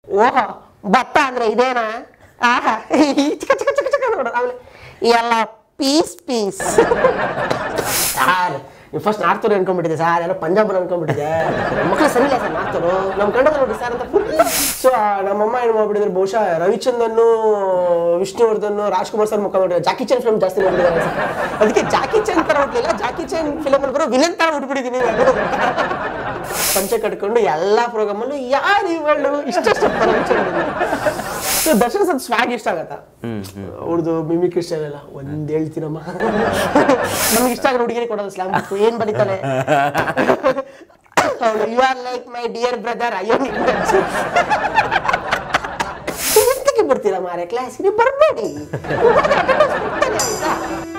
ಓಹೋ ಭತ್ತ ಅಂದ್ರೆ ಇದೇನಾ ಆಹಾ ಚಿಕ್ಕ ಚಿಕ್ಕ ಚಿಕ್ಕ ಚಿಕ್ಕ ನೋಡು ಆಮೇಲೆ ಎಲ್ಲ ಪೀಸ್ ಪೀಸ್ ಸಾರ್ ನೀವು ಫಸ್ಟ್ ನಾರ್ತೂರು ಅನ್ಕೊಂಡ್ಬಿಟ್ಟಿದೆ ಸರ್ ಎಲ್ಲ ಪಂಜಾಬ್ ಅನ್ಕೊಂಡ್ಬಿಟ್ಟಿದೆ ಮಕ್ಕಳು ಸರಿ ಇಲ್ಲ ಸರ್ ನಾರ್ತೂರು ನಮ್ಮ ಕಂಡ ನೋಡಿ ಸರ್ ಅಂತ ಸೊ ನಮ್ಮಮ್ಮ ಏನು ಮಾಡ್ಬಿಟ್ಟಿದ್ರು ಬಹುಶಃ ರವಿಚಂದನ್ನು ವಿಷ್ಣುವರ್ಧನ್ ರಾಜ್ಕುಮಾರ್ ಸರ್ ಮುಖ ನೋಡಿದ್ರೆ ಜಾಕಿ ಚಂದ್ ಫಿಲ್ಮ್ ಜಾಸ್ತಿ ನೋಡಿದ್ದಾರೆ ಸರ್ ಅದಕ್ಕೆ ಜಾಕಿ ಚಂದ್ ತರ ಹುಟ್ಟಲಿಲ್ಲ ಜಾಕಿ ಚಂದ್ ಫಿಲಮ್ ಅಲ್ಲಿ ಬರೋ ವಿಲನ್ ತರ ಹುಟ್ಬಿಟ್ಟಿದ್ದೀನಿ ನಾನು ಪಂಚೆ ಕಟ್ಕೊಂಡು ಎಲ್ಲಾ ಪ್ರೋಗ್ರಾಮ್ ಅಲ್ಲೂ ಯಾರು ಇವಳು ಇಷ್ಟಷ್ಟು ಸೊ ದರ್ಶನ್ ಸ್ವಲ್ಪ ಸ್ವಾಗ್ ಇಷ್ಟ ಆಗತ್ತ ಅವ್ರದ್ದು ಮಿಮಿಕ್ ಇಷ್ಟ ಇಲ್ಲ ಒಂದ್ ಹೇಳ್ತೀನಮ್ಮ ನಮ್ಗೆ ಇಷ್ಟ ಆಗೋ ಹುಡುಗಿಗೆ ಕೊಡೋದು ಸ್ಲಾಮ್ ಏನ್ ಬರೀತಾನೆ you are like my dear brother ಅಯ್ಯೋ ಎಂತಕ್ಕೆ ಬರ್ತೀರಾ ಮಾರೆ ಕ್ಲಾಸಿಗೆ ಬರ್ಬೇಡಿ ಆಯ್ತಾ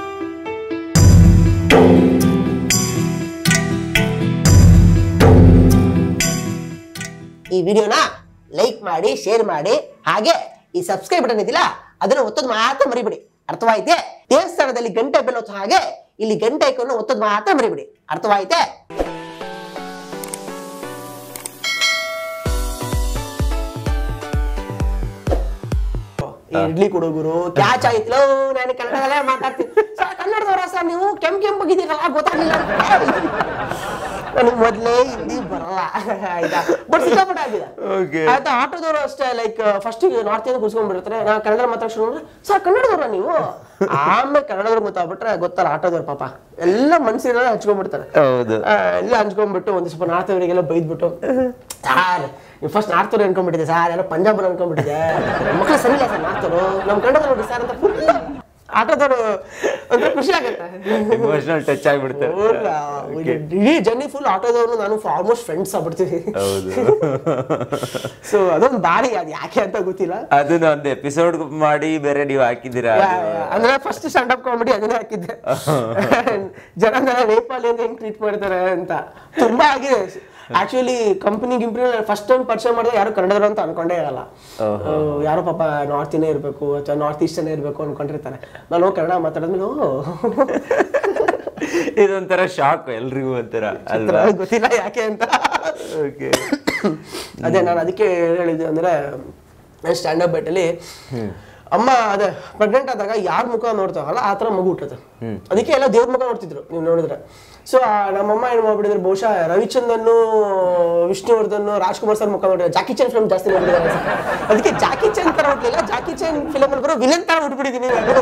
ಈ ವಿಡಿಯೋನ ಲೈಕ್ ಮಾಡಿ ಶೇರ್ ಮಾಡಿ ಹಾಗೆ ಈ ಸಬ್ಸ್ಕ್ರೈಬ್ ಬಟನ್ ಇದೆಯಲ್ಲ ಅದನ್ನ ಒತ್ತೋದು ಮಾತ್ರ ಮರಿಬಿಡಿ ಅರ್ಥವಾಯ್ತೆ ದೇವಸ್ಥಾನದಲ್ಲಿ ಗಂಟೆ ಬೆಲ್ ಹೊತ್ತು ಹಾಗೆ ಇಲ್ಲಿ ಗಂಟೆ ಐಕನ್ನು ಒತ್ತೋದು ಮಾತ್ರ ಮರಿಬಿಡಿ ಅರ್ಥವಾಯ್ತೆ ಈ ಇಡ್ಲಿ ಕೊಡೋಗುರು ಕ್ಯಾಚ್ ಆಯ್ತಲೋ ನಾನು ಕನ್ನಡದಲ್ಲೇ ಮಾತಾಡ್ತೀನಿ ಸರ್ ಕನ್ನಡದವರ ಸರ್ ನೀವು ಕೆಂಪ್ ಕೆಂಪಗಿದ್ದೀರಲ್ಲ ಗೊತ್ತಾಗ್ಲಿಲ್ಲ ನನಗೆ ಮೊದ್ಲೇ ಹಿಂದಿ ಬರಲ್ಲ ಆಯ್ತಾ ಬಟ್ ಸಿಕ್ಕಾಪಟ್ಟೆ ಆಗಿದೆ Okay. ಆಯ್ತಾ ಆಟೋದವರು ಅಷ್ಟೇ ಲೈಕ್ ಫಸ್ಟ್ ನಾರ್ತ್ ಇಂದ ಕುಸ್ಕೊಂಡ್ಬಿಡ್ತಾರೆ ನಾ ಕನ್ನಡ ಮಾತಾಡ್ ಶುರು ಮಾಡಿದ್ರೆ ಸರ್ ಕನ್ನಡದವ್ರ ನೀವು ಆಮೇಲೆ ಕನ್ನಡದವ್ರು ಗೊತ್ತಾಗ್ಬಿಟ್ರೆ ಗೊತ್ತಲ್ಲ ಆಟೋದವ್ರು ಪಾಪ ಎಲ್ಲ ಮನ್ಸಿನ ಹಚ್ಕೊಂಡ್ಬಿಡ್ತಾರೆ ಹೌದು ಆ, ಎಲ್ಲ ಹಂಚ್ಕೊಂಡ್ಬಿಟ್ಟು ಒಂದು ಸ್ವಲ್ಪ ನಾರ್ತವರಿಗೆಲ್ಲ ಬೈದ್ಬಿಟ್ಟು ಸಾರ್ ನೀವು ಫಸ್ಟ್ ನಾರ್ತವ್ರು ಅನ್ಕೊಂಡ್ಬಿಟ್ಟಿದೆ ಸರ್ ಎಲ್ಲ ಪಂಜಾಬ್ ಅನ್ಕೊಂಡ್ಬಿಟ್ಟಿದೆ ಮಕ್ಕಳು ಸರಿ ಇಲ್ಲ ಸರ್ ನಾರ್ತವರು ನಮ್ಮ ಕಂಡ ನೋಡಿ ಸರ್ ಅಂತ full ಆಟೋದವರು ಒಂಥರ ಖುಷಿ ಆಗುತ್ತೆ ಇಮೋಷನಲ್ ಟಚ್ ಆಗ್ಬಿಡ್ತಾರೆ Okay. ಇಡೀ ಜರ್ನಿ ಫುಲ್ ಆಟೋದವ್ರು ನಾನು ಆಲ್ಮೋಸ್ಟ್ ಫ್ರೆಂಡ್ಸ್ ಆಗ್ಬಿಡ್ತೀವಿ ಹೌದು ಸೊ ಅದೊಂದು ದಾರಿ ಅದು ಯಾಕೆ ಅಂತ ಗೊತ್ತಿಲ್ಲ ಅದನ್ನ ಒಂದು ಎಪಿಸೋಡ್ ಮಾಡಿ ಬೇರೆ ನೀವು ಹಾಕಿದ್ದೀರಾ ಯಾ, ಯಾ. ಅಂದ್ರೆ ಫಸ್ಟ್ ಸ್ಟ್ಯಾಂಡ್ ಅಪ್ ಕಾಮಿಡಿ ಅದನ್ನೇ ಹಾಕಿದ್ದೆ ಜನ ಜನ ನೇಪಾಳಿ ಅಂತ ಹೆಂಗ್ ಟ್ರೀಟ್ ಮಾಡ್ತಾರೆ ಅಂತ ತುಂಬಾ ಆಗಿದೆ ಆಕ್ಚುಲಿ ಕಂಪನಿ ಗಿಂಪನಿ ಫಸ್ಟ್ ಟೈಮ್ ಪರಿಚಯ ಮಾಡಿದ್ರೆ ಯಾರು ಕನ್ನಡದವರು ಅಂತ ಅನ್ಕೊಂಡೇ ಇರಲ್ಲ ಓಹೋ. ಆ, ಯಾರೋ ಪಾಪ ನಾರ್ತ್ ಇಂದೇ ಇರಬೇಕು ಅಥವಾ ನಾರ್ತ್ ಈಸ್ಟರ್ನೇ ಇರಬೇಕು ಅನ್ಕೊಂಡಿರ್ತಾರೆ ನಾನು ಹೋಗಿ ಕನ್ನಡ ಮಾತಾಡಿದ್ಮೇಲೆ ಓ ಇದೊಂಥರ ಶಾಕ್ ಎಲ್ರಿಗೂ ಒಂಥರ ಅಲ್ವಾ ಗೊತ್ತಿಲ್ಲ ಯಾಕೆ ಅಂತ ಓಕೆ ಅದೇ ನಾನು ಅದಕ್ಕೆ ಹೇಳಿದ್ದೆ ಅಂದ್ರೆ ನಾನು ಸ್ಟ್ಯಾಂಡ್ ಅಪ್ ಅಲ್ಲಿ ಅಮ್ಮ ಅದೇ ಪ್ರೆಗ್ನೆಂಟ್ ಆದಾಗ ಯಾರ ಮುಖ ನೋಡ್ತಾವಲ್ಲ ಆ ಥರ ಮಗು ಹುಟ್ಟುತ್ತೆ ಅದಕ್ಕೆ ಎಲ್ಲ ದೇವ್ರ ಮುಖ ನೋಡ್ತಿದ್ರು ನೀವು ನೋಡಿದ್ರೆ ಸೊ ನಮ್ಮಮ್ಮ ಏನು ಮಾಡ್ಬಿಟ್ಟಿದ್ರು ಬಹುಶಃ ರವಿಚಂದನ್ನು ವಿಷ್ಣುವರ್ಧನ್ ರಾಜ್ಕುಮಾರ್ ಸರ್ ಮುಖ ನೋಡಿದ್ರೆ ಜಾಕಿ ಚಂದ್ ಫಿಲ್ಮ್ ಜಾಸ್ತಿ ನೋಡಿದ್ದಾರೆ ಅದಕ್ಕೆ ಜಾಕಿ ಚಂದ್ ತರ ಹುಟ್ಟಲಿಲ್ಲ ಜಾಕಿ ಚಂದ್ ಫಿಲಮ್ ಅಲ್ಲಿ ಬರೋ ವಿಲನ್ ತರ ಹುಟ್ಬಿಟ್ಟಿದ್ದೀನಿ ನಾನು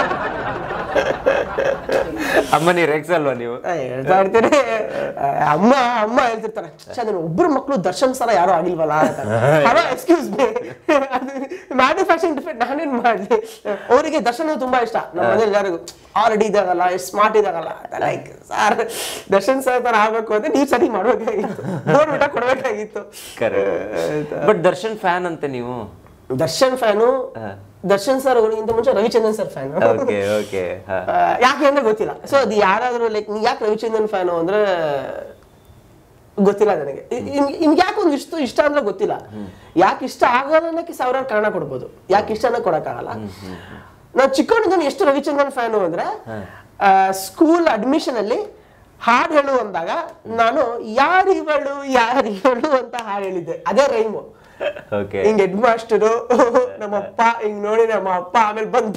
ಅಮ್ಮ ನೀವ್ ರೇಗ್ಸಲ್ವಾ ನೀವು ಆ, ಹೇಳ್ತಾ ಇರ್ತೀನಿ ಆ, ಅಮ್ಮ ಅಮ್ಮ ಹೇಳ್ತಿರ್ತಾರೆ "ಛೆ, ಅದನ್ನ ಒಬ್ರು ಮಕ್ಕಳು ದರ್ಶನ್ ಸರ ಯಾರು ಆಗಿಲ್ವಲ್ಲ ಅಂತ hello excuse me manufacturing defect ನಾನೇನ್ ಮಾಡ್ಲಿ ಅವರಿಗೆ ದರ್ಶನ್ ತುಂಬಾ ಇಷ್ಟ ನಮ್ಮ ಮನೇಲಿ ಯಾರಿಗೂ ಆಲ್ರೆಡಿ ಇದಾಗಲ್ಲ ಎಷ್ಟು ಸ್ಮಾರ್ಟ್ ಇದಾಗಲ್ಲ ಲೈಕ್ ಸರ್ ದರ್ಶನ್ ಸರ್ ತರ ಆಗ್ಬೇಕು ಅಂದ್ರೆ ನೀವು ಸರಿ ಮಾಡ್ಬೇಕಾಗಿತ್ತು ನೋಡ್ಬಿಟ್ಟ ಕೊಡ್ಬೇಕಾಗಿತ್ತು ಕರೆಕ್ಟ್ ಬಟ್ ದರ್ಶನ್ ಫ್ಯಾನ್ ಅಂತೆ ನೀವು ದರ್ಶನ್ ಫ್ಯಾನು ದರ್ಶನ್ ಸರ್ ಅವರಿಗಿಂತ ಮುಂಚೆ Ravichandran sir fan okay okay ಆ, ಯಾಕೆ ಅಂದ್ರೆ ಗೊತ್ತಿಲ್ಲ ಸೊ ಅದು ಯಾರಾದ್ರೂ ಲೈಕ್ ನೀ ಯಾಕೆ ರವಿಚಂದ್ರನ್ ಫ್ಯಾನು ಅಂದ್ರೆ ಗೊತ್ತಿಲ್ಲ ನನಗೆ ನಿಮ್ಗೆ ಯಾಕೆ ಒಂದು ಇಷ್ಟು ಇಷ್ಟ ಅಂದ್ರೆ ಗೊತ್ತಿಲ್ಲ ಯಾಕೆ ಇಷ್ಟ ಆಗಲ್ಲ ಅನ್ನೋಕೆ ಸಾವಿರಾರು ಕಾರಣ ಕೊಡ್ಬೋದು ಯಾಕೆ ಇಷ್ಟ ಅನ್ನೋ ಕೊಡಕ್ಕಾಗಲ್ಲ ನಾನು ಚಿಕ್ಕವನಿಂದ ಎಷ್ಟು ರವಿಚಂದ್ರನ್ ಫ್ಯಾನು ಅಂದ್ರೆ ಸ್ಕೂಲ್ ಅಡ್ಮಿಷನ್ ಅಲ್ಲಿ ಹಾಡು ಹೇಳು ಅಂದಾಗ ನಾನು ಯಾರಿವಳು ಯಾರಿವಳು ಅಂತ ಹಾಡು ಹೇಳಿದ್ದೆ ಅದೇ ರೈಮು ಓಕೆ ಹಿಂಗ್ ಹೆಡ್ ಮಾಸ್ಟರು ನಮ್ಮಪ್ಪ ಹಿಂಗ್ ನೋಡಿ ನಮ್ಮ ಅಪ್ಪ ಆಮೇಲೆ ಬಂದ್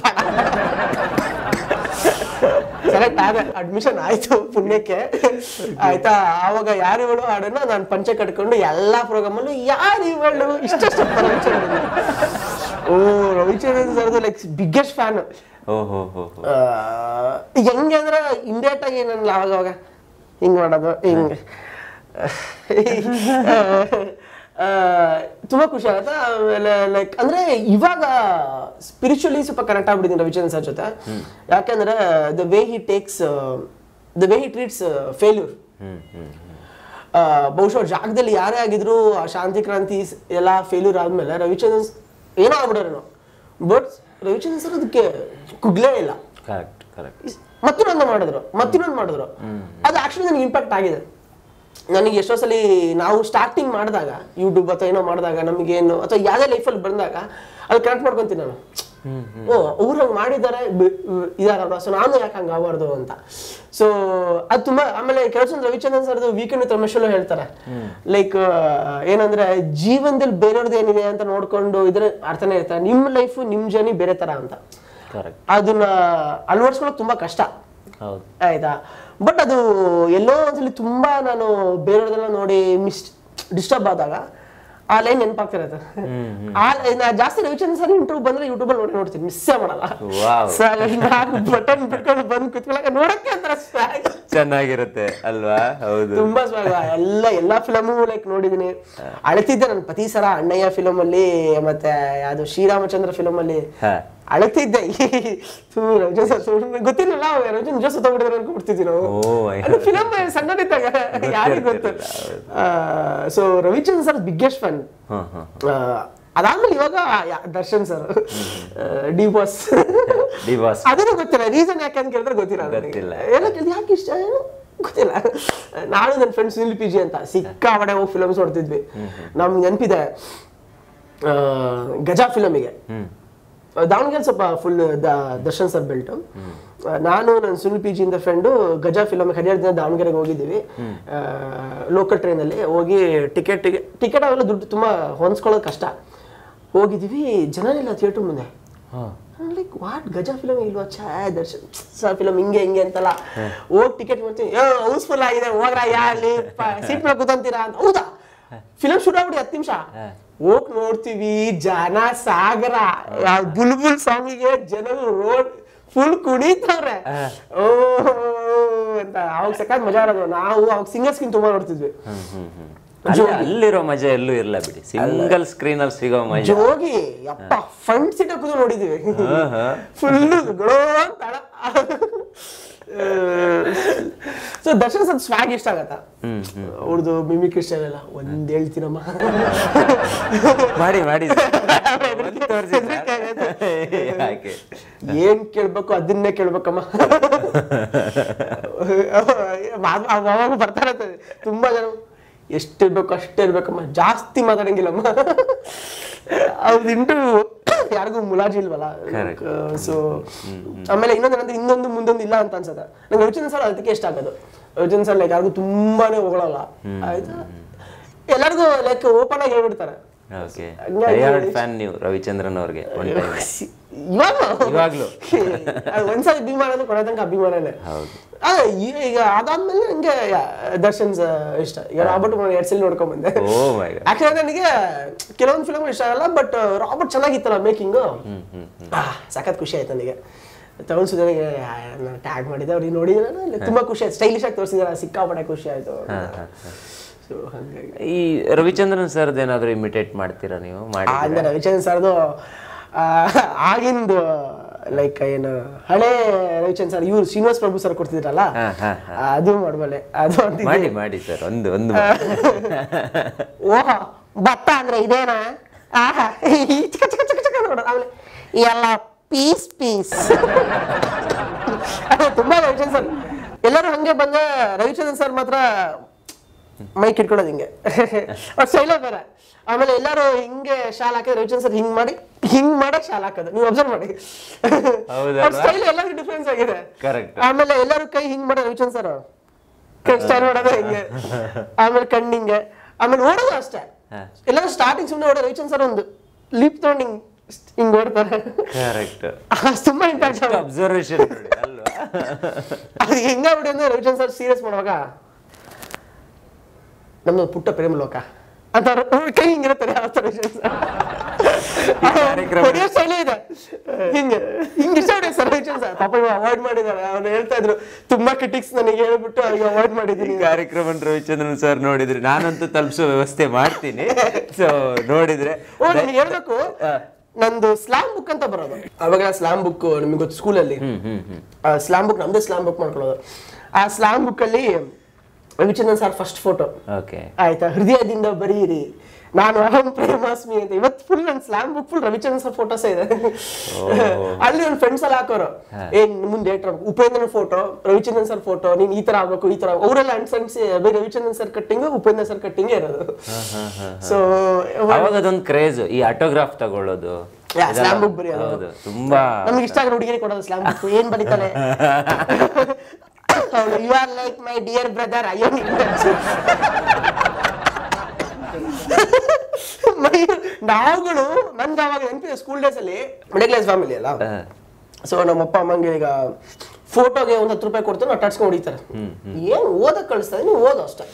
ಸೆಲೆಕ್ಟ್ ಆದ ಅಡ್ಮಿಷನ್ ಆಯ್ತು ಪುಣ್ಯಕ್ಕೆ ಆಯ್ತಾ ಆವಾಗ ಯಾರಿವಳು ಹಾಡನ್ನ ನಾನು ಪಂಚೆ ಕಟ್ಕೊಂಡು ಎಲ್ಲಾ ಪ್ರೋಗ್ರಾಮ್ ಅಲ್ಲೂ ಯಾರಿವಳು ಇಷ್ಟಷ್ಟು ರವಿಚಂದ್ರನ್ ಓ ರವಿಚಂದ್ರನ್ ಸರ್ದು ಲೈಕ್ ಬಿಗ್ಗೆಸ್ಟ್ ಫ್ಯಾನ್ ಓಹೋ ಹೋ ಹೋ ಹೆಂಗೆ ಅಂದ್ರೆ ಇಂಡೇಟ್ ಆಗಿ ನನ್ನ ಅವಾಗ ಅವಾಗ ಹಿಂಗ್ ಮಾಡೋದು ಹಿಂಗ್ ಆ, ತುಂಬಾ ಖುಷಿ ಆಗುತ್ತೆ ಆಮೇಲೆ ಲೈಕ್ ಅಂದ್ರೆ ಇವಾಗ ಸ್ಪಿರಿಚುಲಿ ಸ್ವಲ್ಪ ಕನೆಕ್ಟ್ ಆಗ್ಬಿಟ್ಟಿದ್ದೀನಿ ರವಿಚಂದ್ರನ್ ಸರ್ ಜೊತೆ ಯಾಕಂದ್ರೆ the way he takes the way he treats failure hmm hmm ಬಹುಶಃ ಅವ್ರ ಜಾಗದಲ್ಲಿ ಯಾರೇ ಆಗಿದ್ರು ಆ ಶಾಂತಿ ಕ್ರಾಂತಿ ಸ್- ಎಲ್ಲ ಫೇಲ್ಯೂರ್ ಆದ್ಮೇಲೆ ರವಿಚಂದ್ರನ್ ಸ್- ಏನೋ ಆಗ್ಬಿಡೋರೇನೋ ಬಟ್ ರವಿಚಂದ್ರನ್ ಸರ್ ಅದಕ್ಕೆ ಕುಗ್ಲೇ ಇಲ್ಲ ಕರೆಕ್ಟ್ ಕರೆಕ್ಟ್ ಇಸ್- ಮತ್ತಿನ್ನೊಂದು ಮಾಡಿದ್ರು ಮತ್ತಿನ್ನೊಂದು ಮಾಡಿದ್ರು ಅದು ಆಕ್ಚುಲಿ ನನಗೆ ಇಂಪ್ಯಾಕ್ಟ್ ಆಗಿದೆ ನನಗೆ ಎಷ್ಟೋ ಸಲ ನಾವು ಸ್ಟಾರ್ಟಿಂಗ್ ಮಾಡಿದಾಗ ಯೂಟ್ಯೂಬ್ ಅಥವಾ ಏನೋ ಮಾಡಿದಾಗ ನಮಗೇನು ಅಥವಾ ಯಾವುದೇ ಲೈಫಲ್ಲಿ ಬಂದಾಗ ಅದು ಕನೆಕ್ಟ್ ಮಾಡ್ಕೊಂತೀನಿ ನಾನು ಓ ಅವ್ರು ಹಂಗೆ ಮಾಡಿದ್ದಾರೆ ಇದಾರಲ್ವಾ ಸೊ ನಾನು ಯಾಕೆ ಹಂಗೆ ಆಗಬಾರ್ದು ಅಂತ ಸೊ ಅದು ತುಂಬಾ ಆಮೇಲೆ ಕೆಲಸ ರವಿಚಂದ್ರನ್ ಸರ್ದು ವೀಕೆಂಡ್ ವಿತ್ ರಮೇಶಲ್ಲೂ ಹೇಳ್ತಾರೆ ಲೈಕ್ ಏನಂದ್ರೆ ಜೀವನದಲ್ಲಿ ಬೇರೆಯವ್ರದ್ದು ಏನಿದೆ ಅಂತ ನೋಡ್ಕೊಂಡು ಇದ್ರೆ ಅರ್ಥನೇ ಇರ್ತಾರೆ ನಿಮ್ಮ ಲೈಫು ನಿಮ್ಮ ಜರ್ನಿ ಬೇರೆ ತರ ಅಂತ ಕರೆಕ್ಟ್ ಅದನ್ನ ಅಳವಡಿಸ್ಕೊಳ್ಳೋದು ತುಂಬಾ ಕಷ್ಟ ಹೌದು ಆಯ್ತಾ ಬಟ್ ಅದು ಎಲ್ಲೋ ಒಂದ್ಸಲಿ ತುಂಬಾ ನಾನು ಬೇರೆಯವ್ರದೆಲ್ಲ ನೋಡಿ ಮಿಸ್ ಡಿಸ್ಟರ್ಬ್ ಆದಾಗ ಆ ಲೈನ್ ನೆನಪಾಗ್ತಿರತ್ತೆ ಆ line- ನಾ ಜಾಸ್ತಿ ರವಿಚಂದ್ರ ಸರ್ ಇಂಟರ್ವ್ಯೂ ಬಂದ್ರೆ ಯೂಟ್ಯೂಬ್ ಅಲ್ಲಿ ನೋಡಿ ನೋಡ್ತೀನಿ ಮಿಸ್ಸೇ ಮಾಡಲ್ಲ ವಾವ್ ಸರ್ ನಾನು ಬಟನ್ ಬಿಟ್ಕೊಂಡು ಬಂದು ಕುತ್ಕೊಳಕ ನೋಡಕ್ಕೆ ಅಂತಾರ swag. ಚೆನ್ನಾಗಿರುತ್ತೆ ಅಲ್ವಾ ಹೌದು ತುಂಬಾ ಸ್ವಾಗ ಎಲ್ಲ ಎಲ್ಲಾ ಫಿಲಮು ಲೈಕ್ ನೋಡಿದೀನಿ ಅಳ್ತಿದ್ದೆ ನನ್ನ ಪತಿ ಸರ ಅಣ್ಣಯ್ಯ ಫಿಲಮ್ ಅಲ್ಲಿ ಮತ್ತೆ ಅದು ಶ್ರೀರಾಮಚಂದ್ರ ಫಿಲಮ್ ಅಲ್ಲಿ ಹಾ ಅಳತಿದ್ದೆ ಥೂ, ರವಿಚಂದ್ರ ಸರ್ ಸುಮ್ನೆ ಗೊತ್ತಿಲ್ಲಲ್ಲ ರವಿಚಂದ್ರ ನಿಜ ಸುತ್ತಬಿಟ್ಟಿದ್ರೆ ಅನ್ಕೊಂಡ್ಬಿಡ್ತಿದ್ವಿ ನಾವು ಓ my ಅದು ಫಿಲಮ್ ಸಣ್ಣದಿದ್ದಾಗ ಯಾರಿಗ್ ಗೊತ್ತು so Ravichandra sir biggest fan ಹಾ ಹಾ ಅದಾದ್ಮೇಲೆ ಇವಾಗ ಯಾ- Darshan sir D boss D boss ಅದನ್ನು ಗೊತ್ತಿಲ್ಲ ರೀಸನ್ ಯಾಕೆ ಅಂತ ಕೇಳಿದ್ರೆ ಗೊತ್ತಿಲ್ಲ ನನಗೆ. ಗೊತ್ತಿಲ್ಲ. ಎಲ್ಲ ಕೇಳಿದ್ರೆ ಯಾಕೆ ಇಷ್ಟ ಏನು? ಗೊತ್ತಿಲ್ಲ ನಾನು ನನ್ನ ಫ್ರೆಂಡ್ ಸುನಿಲ್ ಪಿ ಜಿ ಅಂತ ಸಿಕ್ಕಾಪಡೆ ಹೋಗಿ ಫಿಲಮ್ಸ್ ನೋಡ್ತಿದ್ವಿ ನಮ್ಗೆ ನೆನಪಿದೆ ಗಜ ಫಿಲಮಿಗೆ ಹ್ಮ್ ದಾವಣಗೆರೆ ಸ್ವಲ್ಪ ಫುಲ್ ದರ್ಶನ್ ಸರ್ ಬೆಲ್ಟ್ ನಾನು ನನ್ನ ಸುನಿಲ್ ಪಿ ಜಿಯಿಂದ ಫ್ರೆಂಡು ಗಜ ಫಿಲಮ್ ಹದಿನೆರಡು ದಿನ ದಾವಣಗೆರೆಗೆ ಹೋಗಿದ್ದೀವಿ ಲೋಕಲ್ ಟ್ರೈನಲ್ಲಿ ಹೋಗಿ ಟಿಕೆಟ್ ಟಿಕೆಟ್ ಅವೆಲ್ಲ ದುಡ್ಡು ತುಂಬ ಹೊಂದ್ಸ್ಕೊಳ್ಳೋದು ಕಷ್ಟ ಹೋಗಿದ್ದೀವಿ ಜನನಿಲ್ಲ ಥಿಯೇಟ್ರ್ ಮುಂದೆ ಹಾ ಲೈಕ್ ವಾಟ್ ಗಜ ಫಿಲಮ್ ಇಲ್ವಾ ಛೇ ದರ್ಶನ್ ಸರ್ ಫಿಲಮ್ ಹಿಂಗೆ ಹಿಂಗೆ ಅಂತಲ್ಲ ಹೋಗಿ ಟಿಕೆಟ್ ಮಾಡ್ತೀನಿ ಯೋ ಹೌಸ್ಫುಲ್ ಆಗಿದೆ ಹೋಗ್ರ ಯಾ ಅಲ್ಲಿ ಸೀಟ್ ಮೇಲೆ ಕೂತಂತೀರಾ ಅಂತ ಹೌದಾ ಫಿಲಮ್ ಶುರು ಆಗ್ಬಿಡಿ ಹತ್ತು ನಿಮಿಷ ಹೋಗ್ ನೋಡ್ತೀವಿ ಜನ ಸಾಗರ ಆ ಬುಲ್ಬುಲ್ ಸಾಂಗಿಗೆ ಜನ ರೋಡ್ ಫುಲ್ ಕುಣಿತವ್ರೆ ಓ ಅಂತ ಅವಾಗ ಸಖತ್ ಮಜಾ ಇರೋದು ನಾವು ಅವಾಗ ಸಿಂಗರ್ಸ್ಗಿಂತ ತುಂಬಾ ನೋಡ್ತಿದ್ವಿ ಹ್ಮ್ ಹ್ಮ್ ಹ್ಮ್ ಅಲ್ಲಿ ಅಲ್ಲಿರೋ ಮಜಾ ಎಲ್ಲೂ ಇರಲ್ಲ ಬಿಡಿ ಸಿಂಗಲ್ ಸ್ಕ್ರೀನ್ ಅಲ್ಲಿ ಸಿಗೋ ಮಜಾ ಜೋಗಿ ಯಪ್ಪ ಫ್ರಂಟ್ ಸೀಟ್ ಕೂತು ನೋಡಿದೀವಿ ಆಹಾ. ಫುಲ್ ಗುಳೋ ಅಂತ ಅಳ. ಸೊ ದರ್ಶನ್ ಸರ್ ಸ್ವಾಗ್ ಇಷ್ಟ ಆಗತ್ತ ಅವ್ರದ್ದು ಮಿಮಿಕ್ ಇಷ್ಟ ಇಲ್ಲ ಒಂದ್ ಹೇಳ್ತೀನಮ್ಮ ಮಾಡಿ ಮಾಡಿ ಒಂದ್ ತೋರ್ಸಿ sir. ಯಾಕೆ ಏನ್ ಕೇಳ್ಬೇಕು ಅದನ್ನೇ ಕೇಳ್ಬೇಕಮ್ಮ ಮಾತ್- ಅವ್ ಅವಾಗ ಬರ್ತಾ ಇರ್ತದೆ ತುಂಬಾ ಜನ ಎಷ್ಟಿರ್ಬೇಕು ಅಷ್ಟೇ ಇರ್ಬೇಕಮ್ಮ ಜಾಸ್ತಿ ಮಾತಾಡಂಗಿಲ್ಲಮ್ಮ ಅವ್ರದ್ದು ಇಂಟರ್ವ್ಯೂ ಯಾರಿಗೂ ಮುಲಾಜಿ ಇಲ್ವಲ್ಲ Correct. ಸೊ ಆಮೇಲೆ ಇನ್ನೊಂದು ಏನಂದ್ರೆ ಇನ್ನೊಂದು ಮುಂದೊಂದು ಇಲ್ಲ ಅಂತ ಅನ್ಸುತ್ತೆ ನಂಗೆ ರವಿಚಂದ್ರ ಸರ್ ಅದಕ್ಕೆ ಇಷ್ಟ ಆಗೋದು ರವಿಚಂದ್ರ ಸರ್ ಲೈಕ್ ಯಾರಿಗೂ ತುಂಬಾನೇ ಹೊಗಳಲ್ಲ ಆಯ್ತಾ ಎಲ್ಲರಿಗೂ ಲೈಕ್ ಓಪನ್ ಆಗಿ ಹೇಳ್ಬಿಡ್ತಾರೆ ಓಕೆ ಹಂಗಾಗಿ- ಡೈಹಾರ್ಡ್ ಫ್ಯಾನ್ ನೀವು ರವಿಚಂದ್ರನ್ ಅವ್ರಿಗೆ ಒನ್ ಟೈಮ್ ಇವಾಗ ಇವಾಗ್ಲೂ? ಅದು ಒಂದ್ಸಲ ಅಭಿಮಾನ ಅಂದ್ರೆ ಕೊನೆ ತನಕ ಅಭಿಮಾನನೇ ಹೌದು ಅದೇ ಈ- ಈಗ ಅದಾದ್ಮೇಲೆ ನಂಗೆ ದರ್ಶನ್ ಸ- ಇಷ್ಟ ಈಗ ರಾಬರ್ಟ್ ಎರಡ್ ಸಲ ನೋಡ್ಕೊಂಡ್ ಬಂದೆ ಓ ಮೈ ಗಾಡ್ ಆಕ್ಚುಲಿ ನನಗೆ ಕೆಲವೊಂದು ಫಿಲ್ಮ್ ಇಷ್ಟ ಆಗಲ್ಲ ಬಟ್ ರಾಬರ್ಟ್ ಚೆನ್ನಾಗಿತ್ತಲ್ಲ ಮೇಕಿಂಗ್ ಸಖತ್ ಖುಷಿ ಆಯ್ತು ನನಗೆ ತಗೊಂಡ್ ಸುಧಾರಿಗೆ ಟ್ಯಾಗ್ ಮಾಡಿದ್ದೆ ಅವ್ರಿಗೆ ನೋಡಿದ್ರೆ ನಾನು ತುಂಬಾ ಖುಷಿ ಆಯ್ತು ಸ್ಟೈಲಿಶ್ ಆಗಿ ತೋರಿಸಿದಾರೆ ಸಿಕ್ಕಾಪಟ್ಟೆ ಖುಷಿ ಆಯ್ತು ಸೊ ಹಂಗಾಗಿ ಈ ರವಿಚಂದ್ರನ್ ಸರ್ದ್ ಏನಾದ್ರು ಇಮಿಟೇಟ್ ಮಾಡ್ತೀರಾ ನೀವು ಮಾಡಿ ಅಂದ್ರೆ ರವಿಚಂದ್ರನ್ ಸರ್ದು ಆ, ಆಗಿಂದು ಲೈಕ್ ಏನು ಹಳೆ ರವಿಚಂದ್ರನ್ ಸರ್ ಇವ್ರು ಶ್ರೀನಿವಾಸ್ ಪ್ರಭು ಸರ್ ಕೊಡ್ತಿದ್ರಲ್ಲ ಹಾ, ಹಾ, ಅದು ಮಾಡ್ಬಲ್ಲೆ ಅದು ಒಂದು ಇದೆ. ಮಾಡಿ ಮಾಡಿ ಸರ್ ಒಂದು ಒಂದು ಓಹೋ ಭತ್ತ ಅಂದ್ರೆ ಇದೇನಾ ಆಹಾ ಈ ಚಿಕ್ಕ ಚಿಕ್ಕ ಚಿಕ್ಕ ಚಿಕ್ಕ ನೋಡು ಆಮೇಲೆ ಎಲ್ಲ ಪೀಸ್ ಪೀಸ್ ಅದೇ ತುಂಬಾ ರವಿಚಂದ್ರನ್ ಸರ್ ಎಲ್ಲರೂ ಹಂಗೆ ಬಂದ ರವಿಚಂದ್ರನ್ ಸರ್ ಮಾತ್ರ ಮೈಕ್ ಇಟ್ಕೊಳ್ಳೋದು ಹಿಂಗೆ ಅವ್ರ ಸ್ಟೈಲೇ ಬೇರೆ ಆಮೇಲೆ ಎಲ್ಲರೂ ಹಿಂಗೆ ಶಾಲ್ ಹಾಕಿದ್ರೆ ರವಿಚಂದ್ರನ್ ಸರ್ ಹಿಂಗ್ ಮಾಡಿ ಹಿಂಗ್ ಮಾಡಕ್ ಶಾಲ್ ಹಾಕೋದು ನೀವು ಅಬ್ಸರ್ವ್ ಮಾಡಿ ಹೌದಲ್ವಾ? ಅವ್ರ ಸ್ಟೈಲ್ ಎಲ್ಲರಿಗೂ ಡಿಫ್ರೆನ್ಸ್ ಆಗಿದೆ ಕರೆಕ್ಟ್ ಆಮೇಲೆ ಎಲ್ಲರೂ ಕೈ ಹಿಂಗ್ ಮಾಡೋ ರವಿಚಂದ್ರನ್ ಸರ್ ಕೈ ಸ್ಟೈಲ್ ಮಾಡೋದು ಹಿಂಗೆ ಆಮೇಲೆ ಕಣ್ಣಿಂಗೆ ಆಮೇಲೆ ಓಡೋದು ಅಷ್ಟೇ ಹಾ. ಎಲ್ಲರೂ ಸ್ಟಾರ್ಟಿಂಗ್ ಸುಮ್ಮನೆ ಓಡೋ ರವಿಚಂದ್ರನ್ ಸರ್ ಒಂದು ಲಿಪ್ ತಗೊಂಡು ಹಿಂಗ್ ಹಿಂಗ್ ಓಡ್ತಾರೆ ಕರೆಕ್ಟ್ ಅಷ್ಟ್ ತುಂಬಾ ಇಂಪ್ಯಾಕ್ಟ್ ಅಬ್ಸರ್ವೇಷನ್ ನೋಡಿ ಅಲ್ವಾ ಅದು ಹೆಂಗಾಗ್ಬಿಡಿ ಅಂದ್ರೆ ರವಿಚಂದ್ರನ್ ಸರ್ ಸೀರಿಯಸ್ ಮಾಡುವಾಗ ನಮ್ದು ಪುಟ್ಟ ಪ್ರೇಮ ಲೋಕ ಅಂತ ಅವ್ರ ಕೈ ಹಿಂಗಿರುತ್ತೆ ಯಾವ ಥರ ಕಾರ್ಯಕ್ರಮ- ಕೊರಿಯೋ ಶೈಲಿ ಇದೆ ಹಿಂಗೆ ಹಿಂಗೆ ಇಷ್ಟ ಹೊಡಿ ಸರ್ ರವಿಚಂದ್ರನ್ ಸರ್ ಪಾಪ ಇವಾಗ ಅವಾಯ್ಡ್ ಮಾಡಿದ್ದಾರೆ ಅವ್ರು ಹೇಳ್ತಾ ಇದ್ರು ತುಂಬಾ ಕ್ರಿಟಿಕ್ಸ್ ನನಗೆ ಹೇಳ್ಬಿಟ್ಟು ಅವ್ರಿಗೆ ಅವಾಯ್ಡ್ ಮಾಡಿದ್ದೀನಿ ಈ ಕಾರ್ಯಕ್ರಮ ರವಿಚಂದ್ರನ್ ಸರ್ ನೋಡಿದ್ರೆ ನಾನಂತೂ ತಲುಪಿಸೋ ವ್ಯವಸ್ಥೆ ಮಾಡ್ತೀನಿ ಸೊ ನೋಡಿದ್ರೆ ಓ ನಿಮ್ಗೆ ಹೇಳ್ಬೇಕು ನಂದು ಸ್ಲಾಮ್ ಬುಕ್ ಅಂತ ಬರೋದು ಅವಾಗ ಸ್ಲಾಮ್ ಬುಕ್ ನಿಮಗೆ ಗೊತ್ತು ಸ್ಕೂಲಲ್ಲಿ hmm hmm hmm slam book ನಮ್ದೇ ಸ್ಲಾಮ್ ಬುಕ್ ಮಾಡ್ಕೊಳ್ಳೋದು ಆ ಸ್ಲಾಮ್ ಬುಕ್ ಅಲ್ಲಿ Ravichandran sir first photo okay ಆಯ್ತಾ ಹೃದಯದಿಂದ ಬರೀರಿ ನಾನು ಅಹಂ ಪ್ರೇಮಾಸ್ಮಿ ಅಂತ ಇವತ್ತು ಫುಲ್ ನನ್ನ slam book full Ravichandran sir photos ಇದೆ ಅಲ್ಲಿ ನನ್ನ ಫ್ರೆಂಡ್ಸ್ ಎಲ್ಲ ಹಾಕೋರು ಏ ನಿನ್ ಮುಂದೆ ಡೇಟ್ ಉಪೇಂದ್ರನ್ ಫೋಟೋ ರವಿಚಂದ್ರನ್ ಸರ್ ಫೋಟೋ ನೀನ್ ಈ ತರ ಆಗ್ಬೇಕು ಈ ತರ ಅವರೆಲ್ಲ ಅನ್ಸನ್ಸಿ ಬೈ Ravichandran sir cutting Upendra sir cutting ಇರೋದು ಸೊ ಅವಾಗ ಅದೊಂದು ಕ್ರೇಜ್ ಈ ಆಟೋಗ್ರಾಫ್ ತಗೊಳ್ಳೋದು ಯಾ, slam book ಬರೆಯೋದು. ಹೌದು ತುಂಬಾ ನಮ್ಗೆ ಇಷ್ಟ ಆಗೋ ಹುಡುಗಿರಿಗೆ ಕೊಡೋದು ಸ್ಲಾಮ್ ಬುಕ್ ಏನ್ ಬರೀತಾನೆ you are like my dear brother ಅಯ್ಯೋ ನಾವುಗಳು ನನ್ಗೆ ಅವಾಗ ನೆನಪಿದೆ ಸ್ಕೂಲ್ ಡೇಸ್ ಅಲ್ಲಿ ಮಿಡಲ್ ಕ್ಲಾಸ್ ಫ್ಯಾಮಿಲಿ ಅಲ್ಲ ಹ. ಸೊ ನಮ್ಮ ಅಪ್ಪ ಅಮ್ಮಂಗೆ ಈಗ ಫೋಟೋಗೆ ಒಂದು ಹತ್ತು ರೂಪಾಯಿ ಕೊಡ್ತಾರೆ ನಾವು ಟಚ್ಕೊಂಡು ಹೊಡಿತಾರೆ ಏನು ಓದಕ್ಕೆ ಕಳಿಸ್ತಾರೆ ನೀವು ಓದು ಅಷ್ಟೇ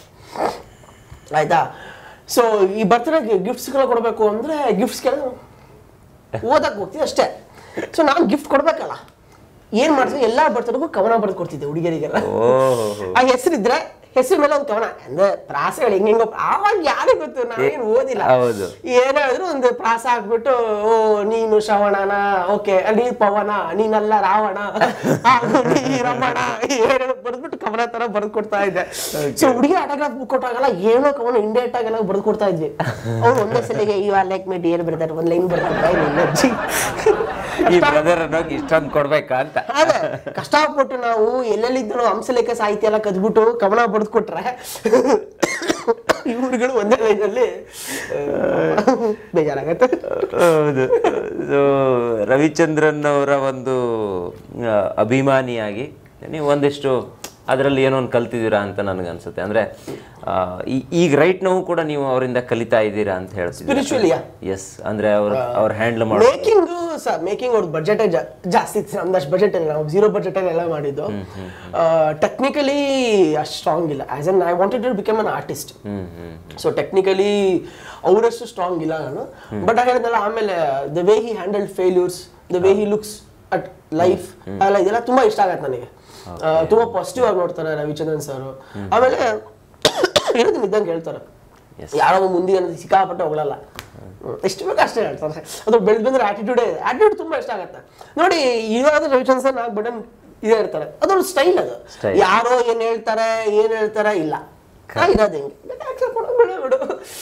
ಆಯ್ತಾ ಸೊ ಈ ಬರ್ತ್ಡೇ ಗಿಫ್ಟ್ಸ್ಗಳು ಕೊಡಬೇಕು ಅಂದ್ರೆ ಗಿಫ್ಟ್ಸ್ಗೆಲ್ಲ ಓದಕ್ಕೆ ಹೋಗ್ತೀವಿ ಅಷ್ಟೇ ಸೊ ನಾನು ಗಿಫ್ಟ್ ಕೊಡ್ಬೇಕಲ್ಲ ಏನ್ ಮಾಡ್ತೀವಿ ಎಲ್ಲಾ ಬರ್ತಡೆಗೂ ಕವನ ಬರೆದು ಕೊಡ್ತಿದ್ದೆ ಹುಡುಗಿಯರಿಗೆಲ್ಲ ಓಹೋ ಆ ಹೆಸರಿದ್ರೆ ಹೆಸರು ಮೇಲೆ ಒಂದು ಕವನ ಅಂದ್ರೆ ಪ್ರಾಸಗಳು ಹೆಂಗೆಂಗೋ ಆವಾಗ ಯಾರಿಗೆ ಗೊತ್ತು ನಾವೇನು ಓದಿಲ್ಲ ಹೌದು. ಏನ್ ಹೇಳಿದ್ರು ಒಂದು ಪ್ರಾಸ ಹಾಕ್ಬಿಟ್ಟು ಓ ನೀನು ಶ್ರವಣನ ಓಕೆ ನೀ ಪವನ ನೀನಲ್ಲ ರಾವಣ ಹಾಗೂ ನೀ ರಮಣ ಏನು ಬರ್ದ್ಬಿಟ್ಟು ಕವನ ತರ ಬರ್ದು ಕೊಡ್ತಾ ಇದ್ದೆ ಸೊ ಹುಡುಗಿ ಆಟೋಗ್ರಾಫ್ ಬುಕ್ ಕೊಟ್ಟಾಗಲ್ಲ ಏನೋ ಕವನ ಇಂಡೇಟ್ ಆಗೆಲ್ಲ ಬರ್ದು ಕೊಡ್ತಾ ಇದ್ವಿ ಅವ್ರು ಒಂದೇ ಸಲಿಗೆ you are like my dear brother ಒಂದ್ ಲೈನ್ ಬರ್ಕೊಡ್ತಾ ಇದ್ವಿ ಈ ಬ್ರದರ್ ಅನ್ನೋಗಿ ಇಷ್ಟೊಂದು ಕೊಡ್ಬೇಕಾ ಅಂತ ಅದೇ ಕಷ್ಟಪಟ್ಟು ನಾವು ಎಲ್ಲೆಲ್ಲಿದ್ದೋ ಹಂಸಲೇಖ ಸಾಹಿತ್ಯ ಎಲ್ಲ ಕದ್ಬಿಟ್ಟು ಕವನ ಬರೆದು ಕೊಟ್ರೆ ಇವ್ರುಗಳು ಒಂದೇ ಲೈನಲ್ಲಿ ಬೇಜಾರಾಗತ್ತೆ ಹೌದು ಸೊ ರವಿಚಂದ್ರನ್ ಅವರ ಒಂದು ಆ, ಅಭಿಮಾನಿಯಾಗಿ ನೀವು ಒಂದಿಷ್ಟು ಅದರಲ್ಲಿ ಏನೋ ಒಂದು ಕಲ್ತಿದ್ದೀರಾ ಅಂತ ನನಗೆ ಅನ್ಸುತ್ತೆ ಅಂದ್ರೆ ಆ, ಈ- ಈಗ ರೈಟ್ ನಾವು ಕೂಡ ನೀವು ಅವರಿಂದ ಕಲಿತಾ ಇದ್ದೀರಾ ಅಂತ ಹೇಳ್ತಿದ್ದೀರಾ ಸ್ಪಿರಿಚುವಲಿಯಾ ಎಸ್ ಅಂದ್ರೆ ಅವ್ರ ಅವ್ರ ಹ್ಯಾಂಡಲ್ ಮಾಡೋ ಮೇಕಿಂಗ್ ಮೇಕಿಂಗ್ ಅವ್ರ ಬಜೆಟ್ ಜಾಸ್ತಿ ಇತ್ತು ನಮ್ದಷ್ಟು ಬಜೆಟ್ ಇಲ್ಲ ನಾವು ಜೀರೋ ಬಜೆಟ್ ಎಲ್ಲ ಮಾಡಿದ್ದು ಟೆಕ್ನಿಕಲಿ ಅಷ್ಟು ಸ್ಟ್ರಾಂಗ್ ಇಲ್ಲ as an I wanted to become an artist hmm hmm so technically ಅವರಷ್ಟು ಸ್ಟ್ರಾಂಗ್ ಇಲ್ಲ ನಾನು ಬಟ್ ಹೇಳಿದ್ನಲ್ಲ ಆಮೇಲೆ the way he handle failures the way he looks at life ಅಲ್ಲ ಇದೆಲ್ಲ ತುಂಬಾ ಇಷ್ಟ ಆಗತ್ತೆ ನನಗೆ ಆ, ತುಂಬಾ ಪಾಸಿಟಿವ್ ಆಗಿ ನೋಡ್ತಾರೆ ರವಿಚಂದ್ರನ್ ಸರ್ ಆಮೇಲೆ ಇರೋದನ್ನ ಇದ್ದಂಗೆ ಹೇಳ್ತಾರೆ ಯಾರೋ ಒಬ್ಬ ಮುಂದೆ ಅನ್ನೋದು ಸಿಕ್ಕಾಪಟ್ಟೆ ಹೋಗಲ್ಲ ಎಷ್ಟು ಬೇಕು ಅಷ್ಟೇ ಹೇಳ್ತಾರೆ ಅದು ಬೆಳೆದ್ ಬಂದ್ರೆ ಆಟಿಟ್ಯೂಡೇ ಇದೆ ಆಟಿಟ್ಯೂಡ್ ತುಂಬಾ ಇಷ್ಟ ಆಗತ್ತೆ ನೋಡಿ ಇವಾಗ ರವಿಚಂದ್ರನ್ ಸರ್ ನಾಲ್ಕು ಬಟನ್ ಇದೇ ಇರ್ತಾರೆ ಅದೊಂದು ಸ್ಟೈಲ್ ಅದು Style. ಯಾರೋ ಏನ್ ಹೇಳ್ತಾರೆ ಏನ್ ಹೇಳ್ತಾರೆ ಇಲ್ಲ ಆ, ಇರೋದು ಹಿಂಗೆ accept ಮಾಡು, ಬಿಡು, ಬಿಡು.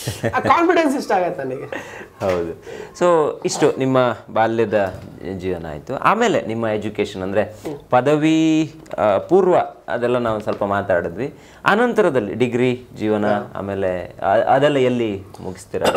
ಆ ಕಾನ್ಫಿಡೆನ್ಸ್ ಇಷ್ಟ ಆಗತ್ತೆ ನನಗೆ ಹೌದು ಸೊ ಇಷ್ಟು ನಿಮ್ಮ ಬಾಲ್ಯದ ಜೀವನ ಆಯಿತು ಆಮೇಲೆ ನಿಮ್ಮ ಎಜುಕೇಷನ್ ಅಂದರೆ ಪದವಿ ಆ, ಪೂರ್ವ ಅದೆಲ್ಲ ನಾವು ಸ್ವಲ್ಪ ಮಾತಾಡಿದ್ವಿ ಆನಂತರದಲ್ಲಿ ಡಿಗ್ರಿ ಜೀವನ ಆಮೇಲೆ ಆ- ಅದೆಲ್ಲ ಎಲ್ಲಿ ಮುಗಿಸ್ತೀರಾ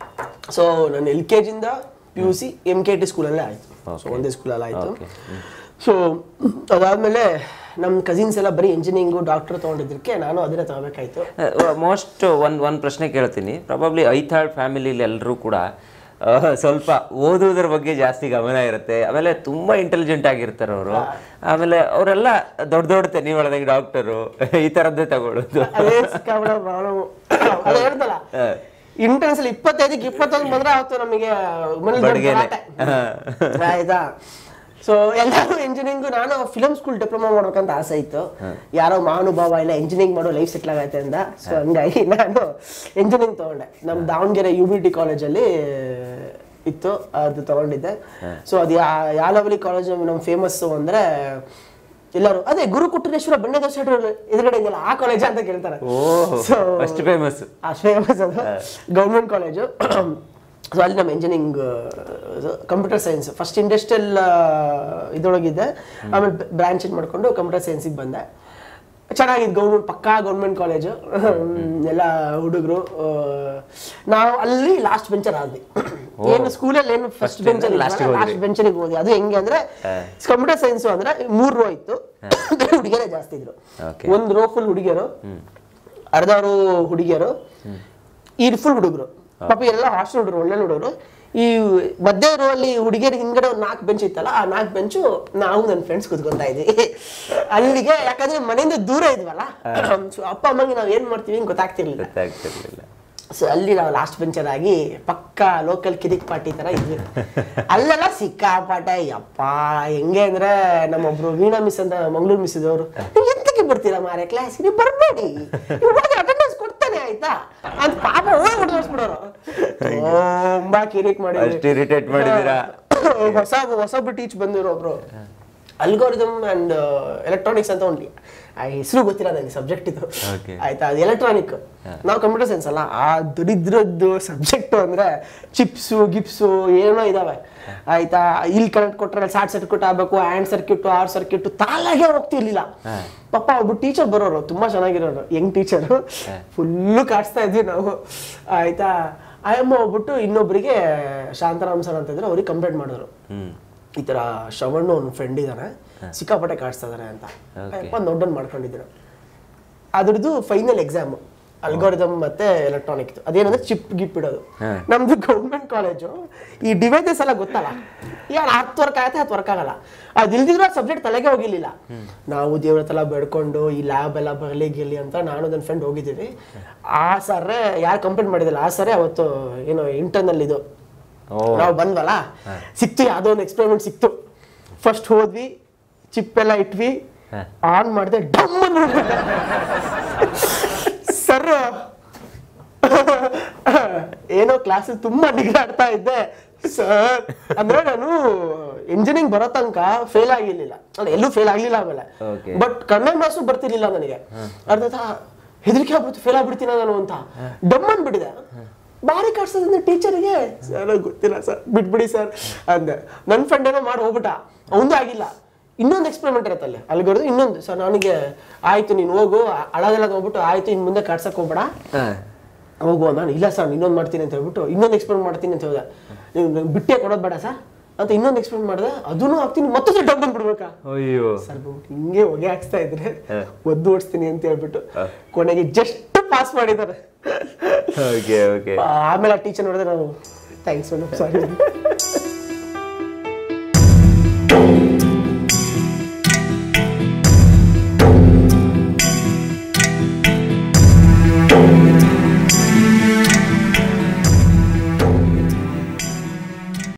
ಸೊ ನಾನು ಎಲ್ ಕೆ ಜಿಂದ P U C M K T ಸ್ಕೂಲಲ್ಲೇ ಆಯಿತು ಸೊ ಒಂದೇ ಸ್ಕೂಲಲ್ಲಿ ಆಯಿತು Okay. ಸೊ ಅದಾದಮೇಲೆ ನಮ್ಮ ಕಸಿನ್ಸ್ ಎಲ್ಲ ಬರೀ ಇಂಜಿನಿಯರಿಂಗು ಡಾಕ್ಟರ್ ತೊಗೊಂಡಿದ್ದಕ್ಕೆ ನಾನು ಅದನ್ನೇ ತಗೋಬೇಕಾಯ್ತು ಮೋಸ್ಟ್ ಒಂದು ಒಂದು ಪ್ರಶ್ನೆ ಕೇಳ್ತೀನಿ ಪ್ರಾಬಬ್ಲಿ ಐಥಾಳ್ ಫ್ಯಾಮಿಲಿಲಿ ಎಲ್ಲರೂ ಕೂಡ ಆ, ಸ್ವಲ್ಪ ಓದುವುದರ ಬಗ್ಗೆ ಜಾಸ್ತಿ ಗಮನ ಇರುತ್ತೆ ಆಮೇಲೆ ತುಂಬ ಇಂಟೆಲಿಜೆಂಟ್ ಆಗಿರ್ತಾರೆ ಅವರು ಆಮೇಲೆ ಅವರೆಲ್ಲ ದೊಡ್ಡ ದೊಡ್ಡ ನೀವು ಹೇಳ್ದಂಗೆ ಡಾಕ್ಟರು ಈ ಥರದ್ದೇ ತಗೊಳ್ಳೋದು ಅದೇ ಸಿಕ್ಕಾಬಿಡ ಪ್ರಾಬ್ಲಮ್ ಅದು ಹೇಳ್ತಲ್ಲ ಇಂಟರ್ನ್ಸ್ ಅಲ್ಲಿ ಇಪ್ಪತ್ತೈದಕ್ಕೆ ಇಪ್ಪತ್ತೊಂದು ಬಂದ್ರೆ ಅವತ್ತು ನಮಗೆ ಮನೇಲಿ ದೊಡ್ಡ ಬಡ್ಗೆನೆ. ಗಲಾಟೆ. ಆಯ್ತಾ ಸೊ ಎಲ್ಲರೂ ಇಂಜಿನಿಯರಿಂಗ್ ನಾನು ಫಿಲಮ್ ಸ್ಕೂಲ್ ಡಿಪ್ಲೊಮಾ ಮಾಡ್ಬೇಕಂತ ಆಸೆ ಇತ್ತು ಯಾರೋ ಮಹಾನುಭಾವ ಇಲ್ಲ ಇಂಜಿನಿಯರಿಂಗ್ ಮಾಡೋ ಲೈಫ್ ಸೆಟ್ಲ್ ಆಗೈತೆ ಅಂದ ಸೊ ಹಂಗಾಗಿ ನಾನು ಇಂಜಿನಿಯರಿಂಗ್ ತಗೊಂಡೆ ನಮ್ಮ ದಾವಣಗೆರೆ ಯು ಬಿ ಟಿ ಕಾಲೇಜಲ್ಲಿ ಇತ್ತು ಅದು ತಗೊಂಡಿದ್ದೆ ಸೊ ಅದು ಯಾ ಯಾವ ಲೆವೆಲಿ ಕಾಲೇಜ್ ನಮ್ಮ ಫೇಮಸ್ಸು ಅಂದ್ರೆ ಎಲ್ಲರೂ ಅದೇ ಗುರು ಕುಟ್ಟರೇಶ್ವರ ಬೆಣ್ಣೆ ದೋಸೆ ಎದುರುಗಡೆ ಇದೆಯಲ್ಲ ಆ ಕಾಲೇಜ್ ಅಂತ ಕೇಳ್ತಾರೆ ಓಹ್ ಸೊ ಅಷ್ಟು ಫೇಮಸ್ ಆ ಫೇಮಸ್ ಅದು ಗೌರ್ಮೆಂಟ್ ಕಾಲೇಜು ಸೊ ಅಲ್ಲಿ ನಮ್ಮ engineering computer science first industrial ಇದ್ರೊಳಗಿದ್ದೆ ಆಮೇಲೆ ಬ್ರಾಂಚ್ ಚೇಂಜ್ ಮಾಡ್ಕೊಂಡು ಕಂಪ್ಯೂಟರ್ ಸೈನ್ಸಿಗೆ ಬಂದೆ ಚೆನ್ನಾಗಿತ್ತು ಗೌರ್ಮೆಂಟ್ ಪಕ್ಕಾ ಗೌರ್ಮೆಂಟ್ ಕಾಲೇಜು ಎಲ್ಲ ಹುಡುಗರು ನಾವು ಅಲ್ಲಿ ಲಾಸ್ಟ್ ಬೆಂಚರ್ ಆದ್ವಿ ಏನು ಸ್ಕೂಲಲ್ಲಿ ಏನು ಫಸ್ಟ್ ಬೆಂಚಲ್ಲಿ last ಗೆ ಲಾಸ್ಟ್ ಬೆಂಚರಿಗೆ ಹೋದ್ವಿ ಅದು ಹೆಂಗೆ ಅಂದ್ರೆ ಕಂಪ್ಯೂಟರ್ ಸೈನ್ಸ್ ಅಂದ್ರೆ ಮೂರು ರೋ ಇತ್ತು ಹುಡುಗಿಯರೇ ಜಾಸ್ತಿ ಇದ್ರು Okay. ಒಂದು ರೋ ಫುಲ್ ಹುಡುಗಿಯರು ಅರ್ಧ ರೋ ಹುಡುಗಿಯರು ಈ ಫುಲ್ ಹುಡುಗರು ಪಾಪ ಎಲ್ಲ ಹಾಸ್ಟೆಲ್ ಹುಡುಗರು ಒಳ್ಳೆ ಹುಡುಗರು ಈ ಮಧ್ಯ ರೋ ಅಲ್ಲಿ ಹುಡುಗಿಯರ ಹಿಂದ್ಗಡೆ ಒಂದು ನಾಲ್ಕು ಬೆಂಚ್ ಇತ್ತಲ್ಲ ಆ ನಾಲ್ಕು ಬೆಂಚು ನಾವು ನನ್ನ ಫ್ರೆಂಡ್ಸ್ ಕುತ್ಕೊಂತಾ ಇದ್ವಿ ಅಲ್ಲಿಗೆ ಯಾಕಂದ್ರೆ ಮನೆಯಿಂದ ದೂರ ಇದ್ವಲ್ಲ ಸೊ ಅಪ್ಪ ಅಮ್ಮಂಗೆ ನಾವ್ ಏನ್ ಮಾಡ್ತೀವಿ ಅಂತ ಗೊತ್ತಾಗ್ತಿರ್ಲಿಲ್ಲ ಗೊತ್ತಾಗ್ತಿರ್ಲಿಲ್ಲ ಸೊ ಅಲ್ಲಿ ನಾವು ಲಾಸ್ಟ್ ಬೆಂಚರ್ ಆಗಿ ಪಕ್ಕ ಲೋಕಲ್ ಕಿರಿಕ್ ಪಾರ್ಟಿ ತರ ಇದ್ವಿ ಅಲ್ಲೆಲ್ಲ ಸಿಕ್ಕಾಪಾಟ ಯಪ್ಪ ಹೆಂಗೆ ಅಂದ್ರೆ ನಮ್ಮೊಬ್ರು ವೀಣಾ ಮಿಸ್ ಅಂತ ಮಂಗಳೂರು ಮಿಸ್ ಇದ್ದವರು ನೀವು ಎಂತಕ್ಕೆ ಬರ್ತೀರಾ ಮಾರೆ ಕ್ಲಾಸ್ ನೀವು ಬರ್ಬೇಡಿ ಅಟೆಂಡೆನ್ಸ್ ಕೊಡ್ತಾನೆ ಆಯ್ತಾ ಅಂತ ಪಾಪ ಹೋಗಿ ಹೊಡೆದೋಸ್ಬಿಡೋರು ತುಂಬಾ ಕಿರಿಕ್ ಮಾಡಿದ್ವಿ ಅಷ್ಟು ಇರಿಟೇಟ್ ಮಾಡಿದ್ದೀರಾ ಹೊಸ ಹೊಸೊಬ್ರು ಟೀಚ್ ಬಂದಿರೋ ಒಬ್ರು ಅಲ್ಗೋರಿದಮ್ ಅಂಡ್ ಎಲೆಕ್ಟ್ರಾನಿಕ್ಸ್ ಅಂತ ಉಂಟು ಆ ಹೆಸರು ಗೊತ್ತಿಲ್ಲ ನನಗೆ ಸಬ್ಜೆಕ್ಟ್ ಇದು Okay. ಆಯ್ತಾ ಅದು ಎಲೆಕ್ಟ್ರಾನಿಕ್ ನಾವು ಕಂಪ್ಯೂಟರ್ ಸೈನ್ಸ್ ಅಲ್ಲ ಆ ದರಿದ್ರದ್ದು ಸಬ್ಜೆಕ್ಟ್ ಅಂದ್ರೆ ಚಿಪ್ಸು ಗಿಪ್ಸು ಏನೋ ಇದಾವೆ ಆಯ್ತಾ ಇಲ್ಲಿ ಕರೆಂಟ್ ಕೊಟ್ರೆ ಶಾರ್ಟ್ ಸರ್ಕ್ಯೂಟ್ ಆಗ್ಬೇಕು ಹ್ಯಾಂಡ್ ಸರ್ಕ್ಯೂಟ್ ಆರ್ ಸರ್ಕ್ಯೂಟ್ ತಾಲಾಗೆ ಹೋಗ್ತಿರ್ಲಿಲ್ಲ ಪಾಪ ಒಬ್ಬ ಟೀಚರ್ ಬರೋರು ತುಂಬಾ ಚೆನ್ನಾಗಿರೋರು ಯಂಗ್ ಟೀಚರು ಫುಲ್ಲು ಕಾಡ್ಸ್ತಾ ಇದ್ವಿ ನಾವು ಆಯ್ತಾ ಆಯಮ್ಮ ಹೋಗ್ಬಿಟ್ಟು ಇನ್ನೊಬ್ಬರಿಗೆ ಶಾಂತಾರಾಮ್ ಸರ್ ಅಂತ ಇದ್ರೆ ಅವ್ರಿಗೆ ಕಂಪ್ಲೇಂಟ್ ಮಾಡಿದ್ರು ಹ್ಮ್ ಈ ಥರ ಶ್ರವಣ್ಣು ಒಂದು ಫ್ರೆಂಡ್ ಇದ್ದಾನೆ ಸಿಕ್ಕಾಪಟ್ಟೆ ಕಾಡಿಸ್ತಾ ಇದಾರೆ ಅಂತ ಅಪ್ಪ ನೋಟ್ ಮಾಡ್ಕೊಂಡಿದ್ರು ಅದ್ರದ್ದು ಫೈನಲ್ ಎಕ್ಸಾಮ್ ಅಲ್ಗೋರಿದಮ್ ಮತ್ತೆ ಎಲೆಕ್ಟ್ರಾನಿಕ್ ಅದೇನಂದ್ರೆ ಚಿಪ್ ಗಿಪ್ ಇಡೋದು ನಮ್ದು ಗೌರ್ಮೆಂಟ್ ಕಾಲೇಜು ಈ ಡಿವೈಸಸ್ ಎಲ್ಲ ಗೊತ್ತಲ್ಲ ಯಾರು ಹತ್ತು ವರ್ಕ್ ಆಗತ್ತೆ ಹತ್ತು ವರ್ಕ್ ಆಗಲ್ಲ ಅದು ಇಲ್ದಿದ್ರು ಆ ಸಬ್ಜೆಕ್ಟ್ ತಲೆಗೆ ಹೋಗಿರ್ಲಿಲ್ಲ ನಾವು ದೇವ್ರ ಹತ್ರ ಬೇಡ್ಕೊಂಡು ಈ ಲ್ಯಾಬ್ ಎಲ್ಲ ಬರಲಿ ಗಿರ್ಲಿ ಅಂತ ನಾನು ನನ್ನ ಫ್ರೆಂಡ್ ಹೋಗಿದ್ದೀವಿ ಆ ಸರ್ರೆ ಯಾರು ಕಂಪ್ಲೇಂಟ್ ಮಾಡಿದಿಲ್ಲ ಆ ಸರಿ ಅವತ್ತು ಏನು ಇಂಟರ್ನಲ್ ಇದು ಓ ನಾವು ಬಂದ್ವಲ್ಲ ಸಿಕ್ತು ಯಾವ್ದೋ ಒಂದು ಎಕ್ಸ್ಪೆರಿಮೆಂಟ್ ಸಿಕ್ತು ಫಸ್ಟ್ ಹೋದ್ವಿ ಚಿಪ್ ಎಲ್ಲ ಇಟ್ವಿ ಆನ್ ಮಾಡಿದೆ ಡಮ್ ಸರ್ ಏನೋ ಕ್ಲಾಸಲ್ಲಿ ತುಂಬಾ ನಿಗಾಡ್ತಾ ಇದ್ದೆ ಸರ್ ಅಂದ್ರೆ ನಾನು ಇಂಜಿನಿಯರಿಂಗ್ ಬರೋ ತನಕ ಫೇಲ್ ಆಗಿರ್ಲಿಲ್ಲ ಅಲ್ಲ ಎಲ್ಲೂ ಫೇಲ್ ಆಗ್ಲಿಲ್ಲ ಆಮೇಲೆ Okay. ಬಟ್ ಕನ್ನಡ ಮಾಸ್ಟರ್ ಬರ್ತಿರ್ಲಿಲ್ಲ ನನಗೆ ಅರ್ಥ ಹೆದರಿಕೆ ಆಗ್ಬಿಡ್ತು ಫೇಲ್ ಆಗ್ಬಿಡ್ತೀನ ನಾನು ಅಂತ ಡಮ್ ಅಂದ್ಬಿಟ್ಟಿದೆ ಬಾರಿ ಕಾಡ್ಸೋದ್ರಿಂದ ಟೀಚರಿಗೆ ಸರ್ ಗೊತ್ತಿಲ್ಲ ಸರ್ ಬಿಟ್ಬಿಡಿ ಸರ್ ಅಂದೆ ನನ್ನ ಫ್ರೆಂಡ್ ಏನೋ ಮಾಡಿ ಹೋಗ್ಬಿಟ್ಟ ಅವಂದು ಆಗಿಲ್ಲ ಇನ್ನೊಂದು ಎಕ್ಸ್ಪೆರಿಮೆಂಟ್ ಇರುತ್ತೆ ಅಲ್ಲಿ ಅಲ್ಲಿ ಬರೋದು ಇನ್ನೊಂದು ಸರ್ ನನಗೆ ಆಯ್ತು ನೀನು ಹೋಗು ಅಳದೆಲ್ಲ ಹೋಗ್ಬಿಟ್ಟು ಆಯ್ತು ಇನ್ನು ಮುಂದೆ ಕಾಡ್ಸಕ್ ಹೋಗ್ಬೇಡ ಹಾ. ಹೋಗುವ ನಾನು ಇಲ್ಲ ಸರ್ ಇನ್ನೊಂದು ಮಾಡ್ತೀನಿ ಅಂತ ಹೇಳ್ಬಿಟ್ಟು ಇನ್ನೊಂದು ಎಕ್ಸ್ಪೆರಿಮೆಂಟ್ ಮಾಡ್ತೀನಿ ಅಂತ ಹೇಳಿದೆ ನೀವು ನಂಗೆ ಬಿಟ್ಟೆ ಕೊಡೋದು ಬೇಡ ಸರ್ ಅಂತ ಇನ್ನೊಂದು ಎಕ್ಸ್ಪೆರಿಮೆಂಟ್ ಮಾಡಿದೆ ಅದನ್ನು ಹಾಕ್ತೀನಿ ಮತ್ತೊಂದು ಡಬ್ ಬಂದ್ಬಿಡ್ಬೇಕಾ ಅಯ್ಯೋ ಸರ್ ಬಂದ್ಬಿಟ್ಟು ಹಿಂಗೆ ಹೊಗೆ ಹಾಕ್ಸ್ತಾ ಇದ್ರೆ ಒದ್ದು ಓಡಿಸ್ತೀನಿ ಅಂತ ಹೇಳ್ಬಿಟ್ಟು ಕೊನೆಗೆ ಜಸ್ಟ್ ಪಾಸ್ ಮಾಡಿದ್ದಾರೆ ಓಕೆ ಓಕೆ ಆಮೇಲೆ ಆ ಟೀಚರ್ ನೋಡಿದ್ರೆ ನಾವು ಥ್ಯಾಂಕ್ಸ್ ಮೇಡಮ್ ಸಾರಿ